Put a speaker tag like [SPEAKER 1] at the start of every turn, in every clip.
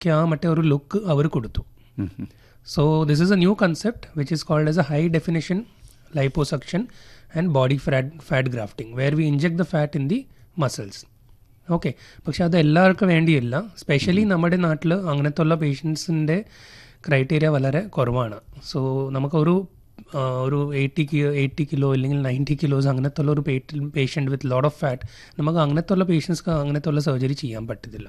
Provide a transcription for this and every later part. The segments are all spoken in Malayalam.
[SPEAKER 1] ആ മറ്റേ ഒരു ലുക്ക് അവർ കൊടുത്തു so this is a new concept which is called as a high definition liposuction and body fat, fat grafting where we inject the fat in the muscles okay പക്ഷെ അത് എല്ലാവർക്കും വേണ്ടിയില്ല സ്പെഷ്യലി നമ്മുടെ നാട്ടിൽ അങ്ങനത്തെ ഉള്ള പേഷ്യൻസിൻ്റെ ക്രൈറ്റീരിയ വളരെ കുറവാണ് സോ നമുക്കൊരു ആ, ഒരു എയ്റ്റി കി എയ്റ്റി കിലോ അല്ലെങ്കിൽ നയൻറ്റി കിലോസ് അങ്ങനത്തെ ഉള്ള ഒരു patient with load of fat നമുക്ക് അങ്ങനത്തെ ഉള്ള പേഷ്യൻസ്ക്ക് അങ്ങനത്തെ ഉള്ള സർജറി ചെയ്യാൻ പറ്റത്തില്ല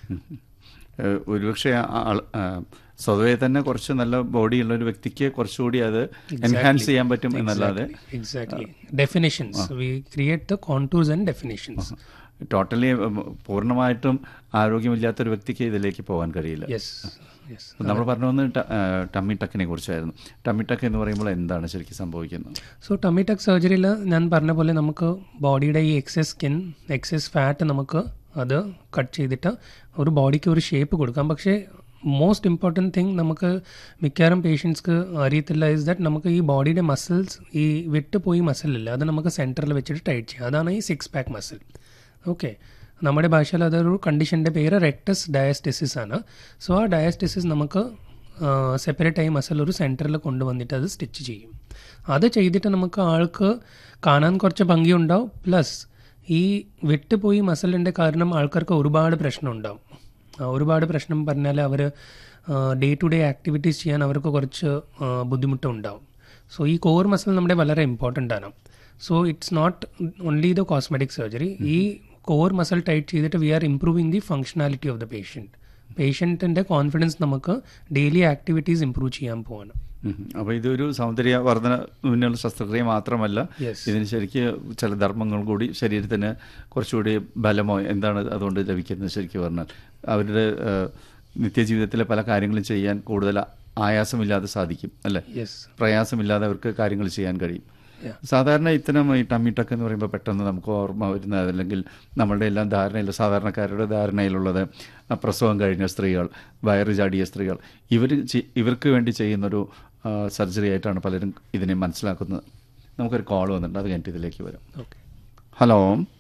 [SPEAKER 2] ഏഹ് ഒരുപക്ഷെ ആ- ആൾ- ആ, സ്വതവേ തന്നെ കുറച്ച് നല്ല ബോഡിയുള്ള ഒരു വ്യക്തിക്ക് കുറച്ചുകൂടി അത് എൻഹാൻസ് ചെയ്യാൻ പറ്റും എന്നല്ലാതെ
[SPEAKER 1] exactly definitions we create the contours and definitions
[SPEAKER 2] totally പൂർണ്ണമായിട്ടും ആരോഗ്യമില്ലാത്ത ഒരു വ്യക്തിക്ക് ഇതിലേക്ക് പോകാൻ കഴിയില്ല
[SPEAKER 1] യെസ് യെസ്
[SPEAKER 2] നമ്മൾ പറഞ്ഞു വന്ന് ട- ആ, ടമ്മി ടക്കിനെ കുറിച്ചായിരുന്നു ടമ്മി ടക്ക് എന്ന് പറയുമ്പോൾ എന്താണ് ശരിക്കും സംഭവിക്കുന്നത്
[SPEAKER 1] സോ ടമ്മി ടക്ക് സർജറിയിൽ ഞാൻ പറഞ്ഞ പോലെ നമുക്ക് ബോഡിയുടെ ഈ എക്സസ് സ്കിൻ എക്സസ് ഫാറ്റ് നമുക്ക് അത് കട്ട് ചെയ്തിട്ട് ഒരു ബോഡിക്ക് ഒരു ഷേപ്പ് കൊടുക്കാം പക്ഷേ മോസ്റ്റ് ഇമ്പോർട്ടൻറ്റ് തിങ് നമുക്ക് മിക്കവാറും പേഷ്യൻസ്ക്ക് അറിയത്തില്ല ഇസ് ദാറ്റ് നമുക്ക് ഈ ബോഡിയുടെ മസിൽസ് ഈ വിട്ടുപോയി മസിലില്ല അത് നമുക്ക് സെൻറ്ററിൽ വെച്ചിട്ട് ടൈറ്റ് ചെയ്യാം അതാണ് ഈ സിക്സ് പാക്ക് മസിൽ ഓക്കെ നമ്മുടെ ഭാഷയിൽ അതൊരു കണ്ടീഷൻ്റെ പേര് റെക്ടസ് ഡയസ്റ്റിസിസ് ആണ് സോ ആ ഡയസ്റ്റിസിസ് നമുക്ക് സെപ്പറേറ്റ് ആയി മസിൽ ഒരു സെൻറ്ററിൽ കൊണ്ടുവന്നിട്ട് അത് സ്റ്റിച്ച് ചെയ്യും അത് ചെയ്തിട്ട് നമുക്ക് ആൾക്ക് കാണാൻ കുറച്ച് ഭംഗിയുണ്ടാവും പ്ലസ് ഈ വിട്ടുപോയി മസിലിൻ്റെ കാരണം ആൾക്കാർക്ക് ഒരുപാട് പ്രശ്നം ഉണ്ടാവും ആ, ഒരുപാട് പ്രശ്നം പറഞ്ഞാൽ അവർ ഡേ ടു ഡേ ആക്ടിവിറ്റീസ് ചെയ്യാൻ അവർക്ക് കുറച്ച് ആ, ബുദ്ധിമുട്ടുണ്ടാവും സോ ഈ കോർ മസിൽ നമ്മുടെ വളരെ ഇമ്പോർട്ടൻ്റ് ആണ് so it's not only the cosmetic surgery ഈ കോർ മസിൽ ടൈറ്റ് ചെയ്തിട്ട് we are improving the functionality of the patient പേഷ്യൻറ്റിൻ്റെ കോൺഫിഡൻസ് നമുക്ക് ഡെയിലി ആക്ടിവിറ്റീസ് ഇംപ്രൂവ് ചെയ്യാൻ പോവാണ്
[SPEAKER 2] അപ്പോൾ ഇതൊരു സൗന്ദര്യ വർധനവിനുള്ള ശസ്ത്രക്രിയ മാത്രമല്ല
[SPEAKER 1] Yes.
[SPEAKER 2] ഇതിന് ശരിക്ക് ചില ധർമ്മങ്ങൾ കൂടി ശരീരത്തിന് കുറച്ചുകൂടി ബലമോ എന്താണ് അതുകൊണ്ട് ലഭിക്കുന്നത് ശരിക്കും പറഞ്ഞാൽ അവരുടെ ആ, നിത്യജീവിതത്തിലെ പല കാര്യങ്ങളും ചെയ്യാൻ കൂടുതൽ ആയാസമില്ലാതെ സാധിക്കും അല്ലേ
[SPEAKER 1] യെസ്
[SPEAKER 2] പ്രയാസമില്ലാതെ അവർക്ക് കാര്യങ്ങൾ ചെയ്യാൻ കഴിയും
[SPEAKER 1] Yeah.
[SPEAKER 2] സാധാരണ ഇത്തരം ഈ ടമ്മി ടക്ക് എന്ന് പറയുമ്പോൾ പെട്ടെന്ന് നമുക്ക് ഓർമ്മ വരുന്നത് അല്ലെങ്കിൽ നമ്മളുടെ എല്ലാം ധാരണയിൽ സാധാരണക്കാരുടെ ധാരണയിലുള്ളത് ആ പ്രസവം കഴിഞ്ഞ സ്ത്രീകൾ വയറ് ചാടിയ സ്ത്രീകൾ ഇവർ ചെ- ഇവർക്ക് വേണ്ടി ചെയ്യുന്നൊരു ആ, സർജറി ആയിട്ടാണ് പലരും ഇതിനെ മനസ്സിലാക്കുന്നത് നമുക്കൊരു കോൾ വന്നിട്ടുണ്ട് അത് കഴിഞ്ഞിട്ട് ഇതിലേക്ക് വരാം
[SPEAKER 1] okay
[SPEAKER 2] hello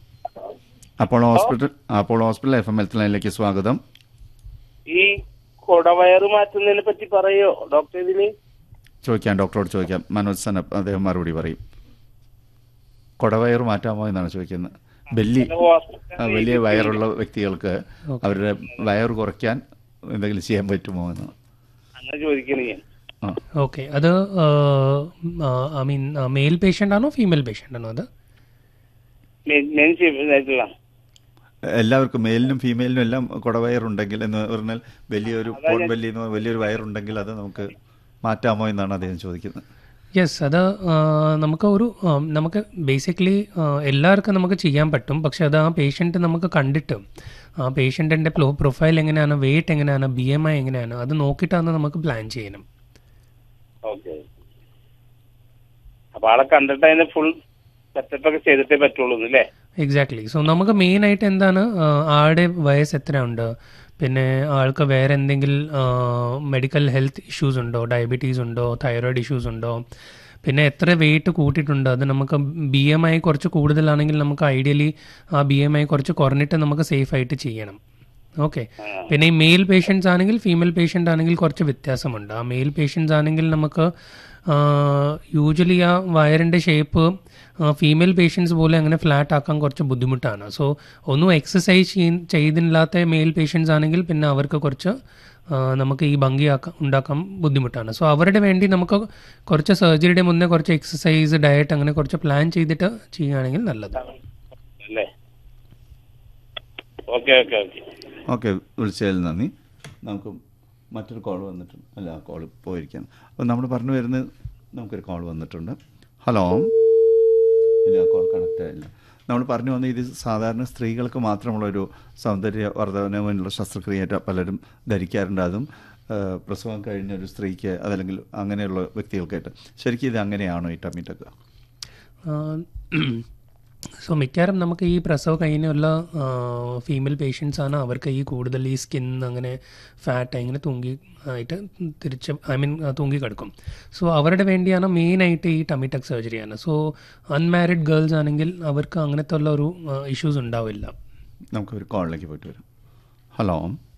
[SPEAKER 2] Apollo hospital Apollo hospital F M health ലൈനിലേക്ക് സ്വാഗതം
[SPEAKER 3] ഈ കൊടവയറ് മാറ്റുന്നതിനെ പറ്റി പറയോ ഡോക്ടർ ഇതില്
[SPEAKER 2] ചോദിക്കാം ഡോക്ടറോട് ചോദിക്കാം മനോജ് സനപ്പ് അദ്ദേഹം മറുപടി പറയും കൊടവയർ മാറ്റാമോ എന്നാണ് ചോദിക്കുന്നത് ബെല്ലി ആ, വലിയ വയറുള്ള വ്യക്തികൾക്ക് അവരുടെ വയർ കുറയ്ക്കാൻ എന്തെങ്കിലും ചെയ്യാൻ പറ്റുമോ എന്ന്
[SPEAKER 3] അങ്ങനെ ചോദിക്കണേ ഞാൻ
[SPEAKER 2] ആ
[SPEAKER 1] ഓക്കെ അത് ഐ മീൻ മെയിൽ പേഷ്യൻ്റ് ആണോ ഫീമെയിൽ പേഷ്യൻ്റ് ആണോ അത്
[SPEAKER 3] ഞാൻ ചെയ്തിട്ടില്ല
[SPEAKER 2] എല്ലാവർക്കും മെയിലിനും ഫീമെയിലിനും എല്ലാം കുടവയറുണ്ടെങ്കിൽ എന്ന് പറഞ്ഞാൽ വലിയൊരു പോൺ ബെല്ലി എന്ന് പറഞ്ഞ വലിയൊരു വയറുണ്ടെങ്കിൽ അത് നമുക്ക് മാറ്റാമോ എന്നാണ് അദ്ദേഹം ചോദിക്കുന്നത്
[SPEAKER 1] യെസ് അത് ആ, നമുക്ക് ഒരു ആ, നമുക്ക് ബേസിക്കലി എല്ലാവർക്കും നമുക്ക് ചെയ്യാൻ പറ്റും പക്ഷെ അത് ആ പേഷ്യൻ്റ് നമുക്ക് കണ്ടിട്ട് ആ പേഷ്യൻറ്റിൻ്റെ പ്രൊഫൈൽ എങ്ങനെയാണ് വെയിറ്റ് എങ്ങനെയാണ് ബി എം ഐ എങ്ങനെയാണ് അത് നോക്കിയിട്ടാണ് നമുക്ക് പ്ലാൻ ചെയ്യണം
[SPEAKER 3] ഓക്കെ അപ്പൊ ആളെ കണ്ടിട്ട് അതിന് ഫുൾ സെറ്റപ്പ് ഒക്കെ ചെയ്തിട്ടേ പറ്റുള്ളൂ അല്ലേ
[SPEAKER 1] എക്സാക്ട്ലി സോ നമുക്ക് മെയിൻ ആയിട്ട് എന്താണ് ആ, ആളുടെ വയസ്സ് എത്ര ഉണ്ട് പിന്നെ ആൾക്ക് വേറെ എന്തെങ്കിലും മെഡിക്കൽ ഹെൽത്ത് ഇഷ്യൂസ് ഉണ്ടോ ഡയബറ്റീസ് ഉണ്ടോ തൈറോയിഡ് ഇഷ്യൂസ് ഉണ്ടോ പിന്നെ എത്ര വെയിറ്റ് കൂട്ടിയിട്ടുണ്ട് അത് നമുക്ക് ബി എം ഐ കുറച്ച് കൂടുതലാണെങ്കിൽ നമുക്ക് ഐഡിയലി ആ ബി എം ഐ കുറച്ച് കുറഞ്ഞിട്ട് നമുക്ക് സേഫ് ആയിട്ട് ചെയ്യണം ഓക്കെ പിന്നെ ഈ മെയിൽ പേഷ്യൻസ് ആണെങ്കിൽ ഫീമെയിൽ പേഷ്യൻ്റ് ആണെങ്കിൽ കുറച്ച് വ്യത്യാസമുണ്ട് ആ മെയിൽ പേഷ്യൻസ് ആണെങ്കിൽ നമുക്ക് യൂഷ്വലി ആ വയറിൻ്റെ ഷേപ്പ് ഫീമെയിൽ പേഷ്യൻസ് പോലെ അങ്ങനെ ഫ്ലാറ്റ് ആക്കാൻ കുറച്ച് ബുദ്ധിമുട്ടാണ് സോ ഒന്നും എക്സസൈസ് ചെയ്തില്ലാത്ത മെയിൽ പേഷ്യൻസ് ആണെങ്കിൽ പിന്നെ അവർക്ക് കുറച്ച് ആ, നമുക്ക് ഈ ഭംഗിയാക്കാൻ ഉണ്ടാക്കാൻ ബുദ്ധിമുട്ടാണ് സോ അവരുടെ വേണ്ടി നമുക്ക് കുറച്ച് സർജറിയുടെ മുന്നേ കുറച്ച് എക്സസൈസ് ഡയറ്റ് അങ്ങനെ കുറച്ച് പ്ലാൻ ചെയ്തിട്ട് ചെയ്യുകയാണെങ്കിൽ നല്ലത്
[SPEAKER 3] അല്ലേ ഓക്കെ ഓക്കെ ഓക്കെ
[SPEAKER 2] ഓക്കെ വിളിച്ചതിൽ നന്ദി നമുക്ക് മറ്റൊരു കോൾ വന്നിട്ടുണ്ട് അല്ല ആ കോൾ പോയിരിക്കുകയാണ് അപ്പോൾ നമ്മൾ പറഞ്ഞു വരുന്നത് നമുക്കൊരു കോൾ വന്നിട്ടുണ്ട് ഹലോ ഇല്ല ആ കോൾ കണക്റ്റ് ആയില്ല നമ്മൾ പറഞ്ഞു വന്നത് ഇത് സാധാരണ സ്ത്രീകൾക്ക് മാത്രമുള്ള ഒരു സൗന്ദര്യ വർധനവിനുള്ള ശസ്ത്രക്രിയയായിട്ട് പലരും ധരിക്കാറുണ്ട് അതും ആ, പ്രസവം കഴിഞ്ഞ ഒരു സ്ത്രീക്ക് അതല്ലെങ്കിൽ അങ്ങനെയുള്ള വ്യക്തികൾക്കായിട്ട് ശരിക്കും ഇത് അങ്ങനെയാണോ ഈ ടമ്മിറ്റൊക്കെ
[SPEAKER 1] സോ മിക്കവാറും നമുക്ക് ഈ പ്രസവ കഴിഞ്ഞുള്ള ഫീമെയിൽ പേഷ്യൻസ് ആണ് അവർക്ക് ഈ കൂടുതൽ ഈ സ്കിൻ അങ്ങനെ ഫാറ്റ് ഇങ്ങനെ തൂങ്ങി ആയിട്ട് തിരിച്ച് ഐ മീൻ തൂങ്ങി കിടക്കും സോ അവരുടെ വേണ്ടിയാണ് മെയിനായിട്ട് ഈ ടമിറ്റക് സർജറിയാണ് സോ അൺമാരിഡ് ഗേൾസ് ആണെങ്കിൽ അവർക്ക് അങ്ങനത്തെ ഉള്ള ഒരു ഇഷ്യൂസ് ഉണ്ടാവില്ല
[SPEAKER 2] നമുക്കൊരു കോളിലേക്ക് പോയിട്ട് വരാം ഹലോ